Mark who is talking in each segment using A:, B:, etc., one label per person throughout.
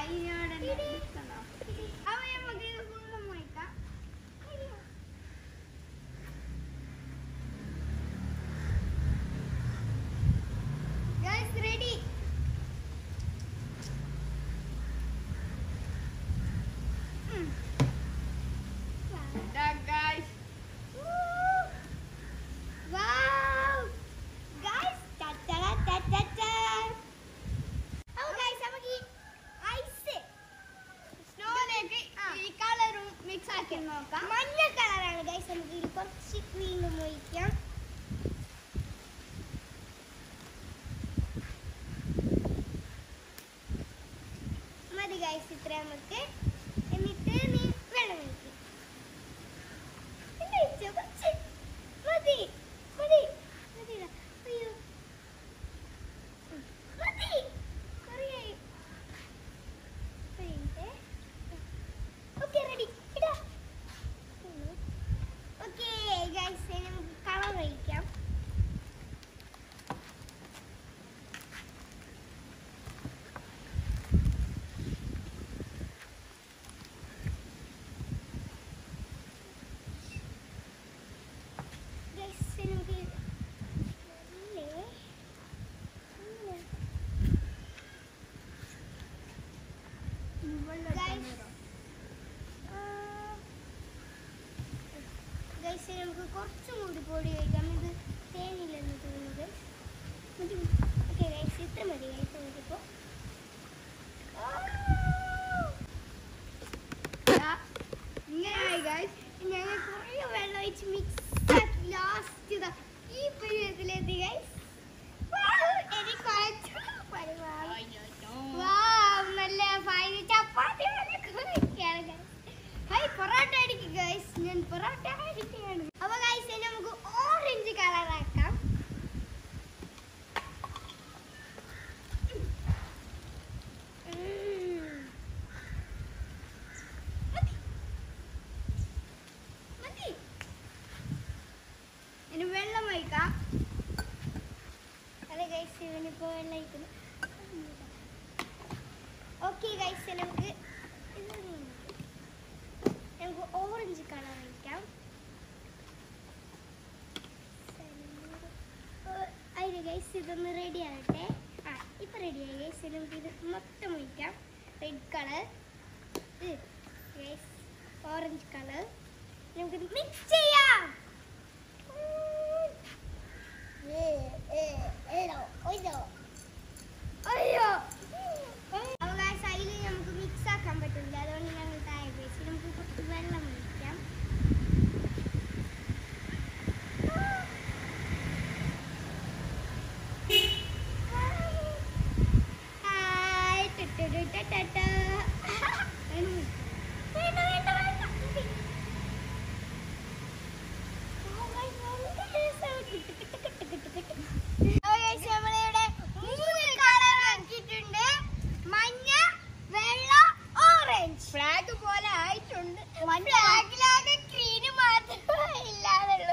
A: കൈയോടെ എടുക്കണം. അപ്പൊ നമുക്ക് ഇത് ഫുള്ളും വയ്ക്കാം. Guys, ready? ഉം.
B: Done, guys.
A: Wow! Guys, ta ta ta ta ta ta. Oh guys, നമുക്ക് ഈ ice
B: സ്നോയിലേക്ക് ഈ കളറും മിക്സ് ആക്കി നോക്കാം
A: മഞ്ഞ കളറാണ് ഗൈസ് നമുക്ക് ഇതിൽ കുറച്ച് വീണ്ടും ഒഴിക്കാം മതി ഗൈസ് ഇത്ര നമുക്ക് എന്നിട്ട് നീ വെള്ളം ഒഴിക്കും പിന്നെ ഒഴിച്ചോ, കുറച്ച്. മതി മതി മതിടാ. അയ്യോ ഉം. മതി കുറേയായി ഒരു മിനിറ്റ്. ഓക്കെ റെഡി ഇടാ ഓക്കെ ഗൈസ് ഇനി നമുക്ക് കളർ ഒഴിക്കാം ഗൈസ് ഇനി നമുക്ക് ഇല്ലേ? ഇല്ലേ? Guys. ഗൈസ് നമുക്ക് കുറച്ചും കൂടി പൊടി കഴിക്കാം ഇത് തേനില്ലെന്ന് തോന്നുന്നത് ഓക്കെ ഗൈസ് ഇത്ര മതി ഗൈസ് നമുക്കിപ്പോൾ
B: ഇങ്ങനെയായി ഗൈസ്
A: ഞങ്ങൾ കുറേ വെള്ളം ഒഴിച്ച് മിക്സ് ആക്കി ലാസ്റ്റ് ഇതാ ഈ പരുവത്തിലെത്തി ഗൈസ് എനിക്ക് കുഴച്ചു പരിപാടി Wow, നല്ല ഫൈൻ ചപ്പാത്തി പോലെ കുഴക്കുകയാണ് guys. ഹായ് പൊറോട്ട അടിക്കും ഗൈസ് ഞാൻ പൊറോട്ട അടിക്കുകയാണ് അപ്പൊ ഗൈസ് ഇനി നമുക്ക് ഓറഞ്ച് കളർ ആക്കാം ഉം. മതി. മതി. ഇനി വെള്ളം ഒഴിക്കാം അതെ ഗൈസ് ഇവനിപ്പോ വെള്ളം ഒഴിക്കുന്നു ഓക്കെ ഗൈസ് നമുക്ക് ഇത് നമുക്ക് ഓറഞ്ച് കളർ ഒഴിക്കാം അതിന് ഗൈസ് ഇതൊന്ന് റെഡി ആകട്ടെ ആ ഇപ്പൊ റെഡി ആയി ഗൈസ് നമുക്ക് ഇത് മൊത്തം ഒഴിക്കാം red colour guys orange colour നമുക്കിത് മിക്സ് ചെയ്യാം അയ്യോ അപ്പോൾ guys, അതില് നമുക്ക് മിക്സ് ആക്കാൻ പറ്റില്ല അതുകൊണ്ട് ഞങ്ങൾ താഴെ വെച്ച് നമുക്ക് കുറച്ച് വെള്ളം ഒഴിക്കാം ഹായ് ടുട്ടുടുട്ടട്ട. വേണ്ട, വേണ്ട, വേണ്ട. മതി. Oh my God, guys, കിട്ട്, കിട്ട്, കിട്ട്, കിട്ട്, കിട്ട്. Oh guys, നമ്മളിവിടെ മൂന്ന് കളർ ആക്കിയിട്ടുണ്ട് മഞ്ഞ വെള്ള ഓറഞ്ച്
B: ഫ്ലാഗ് പോലെ ആയിട്ടുണ്ട്
A: ഫ്ലാഗിലാകെ ഗ്രീന് മാത്രമേ ഇല്ലാതുള്ളൂ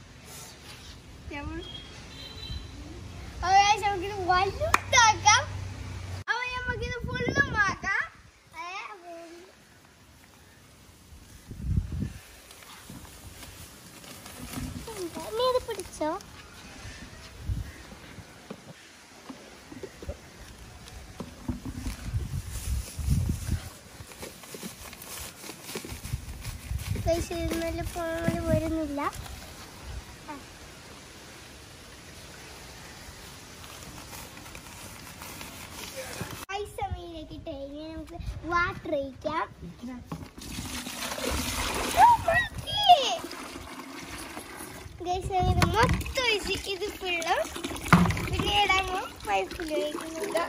A: അപ്പോൾ guys, നമുക്കിത് വലുതാക്കാം
B: അപ്പൊ നമുക്കിത് ഫുള്ളും ആക്കാം
A: ഏ, അപ്പോൾ- എന്താ, നീ ഇത് പിടിച്ചോ പൈസ നല്ല ഫോണിൽ വരുന്നില്ല ആ. പൈസ മീനിലേക്ക് ഇട്ട് കഴിഞ്ഞാൽ നമുക്ക് വാട്ടർ ഒഴിക്കാം ഗൈസ് അങ്ങനെ മൊത്തം ഒഴിച്ച് ഇത് ഫുള്ളും പിന്നീട് അങ്ങ് പൈപ്പിൽ ഒഴിക്കുന്നുണ്ട്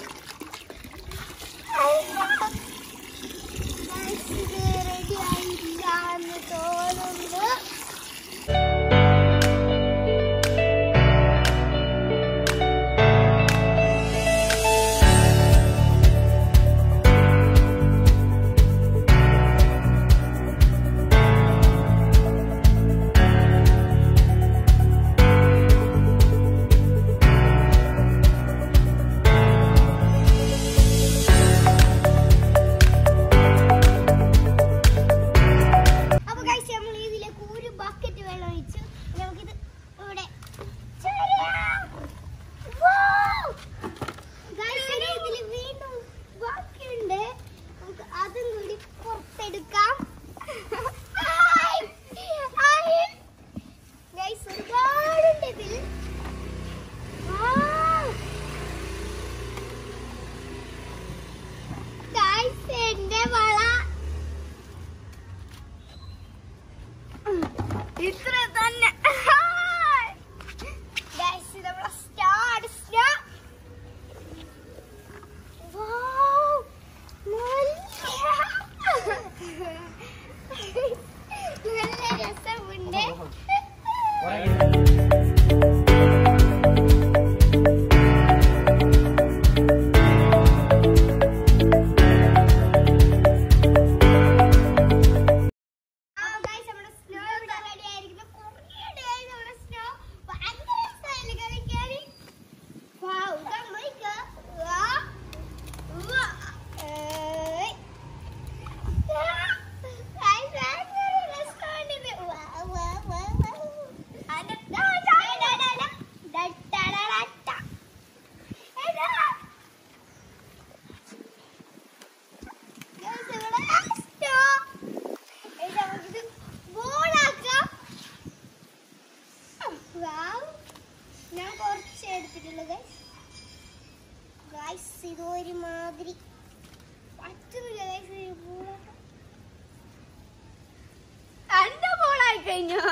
A: ഇത് റെഡി ആയില്ല എന്ന് തോന്നുന്നു
B: ഇത്ര തന്നെ
A: Guys, ഇത് നമ്മളെ star, star. Wow, നല്ല നല്ല രസമുണ്ട് ആ, guys, നമ്മുടെ snow ഇവിടെ ready ആയിരിക്കുന്നു. കുറേ days നമ്മുടെ snow ഭയങ്കര രസായില്ലേ കളിക്കാന്? Wow, ഇതാ നോക്ക്. വാ. വാ. ഏയ്. ആ, guys, ഭയങ്കര രസമാണിത്. വാ, വാ, വാ, വാ. അതെ, ദാ, ദാ, ദാ, ദാ, ദാ. ദാ, ദാ, ദാ, ദാ, ദാ. എടാ. Guys, ഇവിടെ snow. ഇത് നമുക്കിത് ബോളാക്കാം. Wow. ഞാൻ കുറച്ച് എടുത്തിട്ടുള്ളൂ ഗൈസ് ഗൈസ് ഇത് ഒരുമാതിരി പറ്റുന്നില്ല ഗൈസ് ബോളാക്കാം
B: എന്റെ ബോളായി കഴിഞ്ഞു